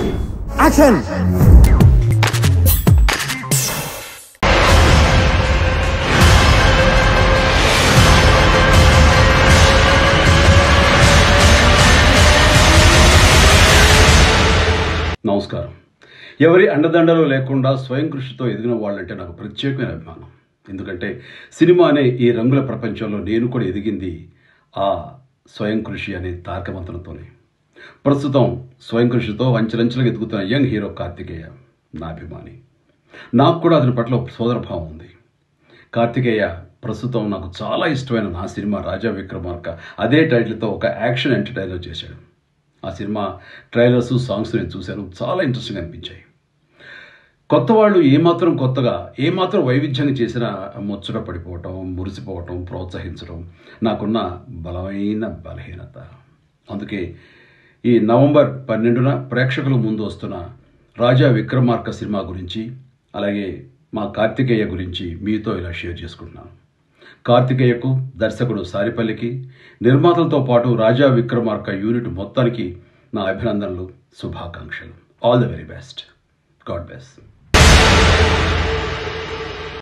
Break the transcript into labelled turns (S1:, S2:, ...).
S1: action
S2: నమస్కారం ఎవరి అండదండలు లేకుండా స్వయం కృషితో ఎదిగిన వాళ్ళంటే నాకు ప్రత్యేకమైన అభిమానం ఎందుకంటే సినిమా అనే ఈ రంగుల ప్రపంచంలో నేను కూడా ఎదిగింది ఆ స్వయం కృషి అనే తారకమంత్రంతోనే ప్రస్తుతం స్వయం కృషితో అంచెలంచెలుగా ఎదుగుతున్న యంగ్ హీరో కార్తికేయ నా అభిమాని నాకు కూడా అతని పట్ల ఒక సోదరభావం ఉంది కార్తికేయ ప్రస్తుతం నాకు చాలా ఇష్టమైన నా సినిమా రాజా విక్రమార్క అదే టైటిల్తో ఒక యాక్షన్ ఎంటర్టైనర్ చేశాడు ఆ సినిమా ట్రైలర్స్ సాంగ్స్ నేను చూశాను చాలా ఇంట్రెస్టింగ్ అనిపించాయి కొత్త వాళ్ళు ఏమాత్రం కొత్తగా ఏమాత్రం వైవిధ్యంగా చేసినా ముచ్చట పడిపోవటం మురిసిపోవటం ప్రోత్సహించడం నాకున్న బలమైన బలహీనత అందుకే ఈ నవంబర్ పన్నెండున ప్రేక్షకుల ముందు వస్తున్న రాజా విక్రమార్క సినిమా గురించి అలాగే మా కార్తికేయ గురించి మీతో ఇలా షేర్ చేసుకుంటున్నాను కార్తికేయకు దర్శకుడు సారిపల్లికి నిర్మాతలతో పాటు రాజా విక్రమార్క యూనిట్ మొత్తానికి నా అభినందనలు శుభాకాంక్షలు all the very best God best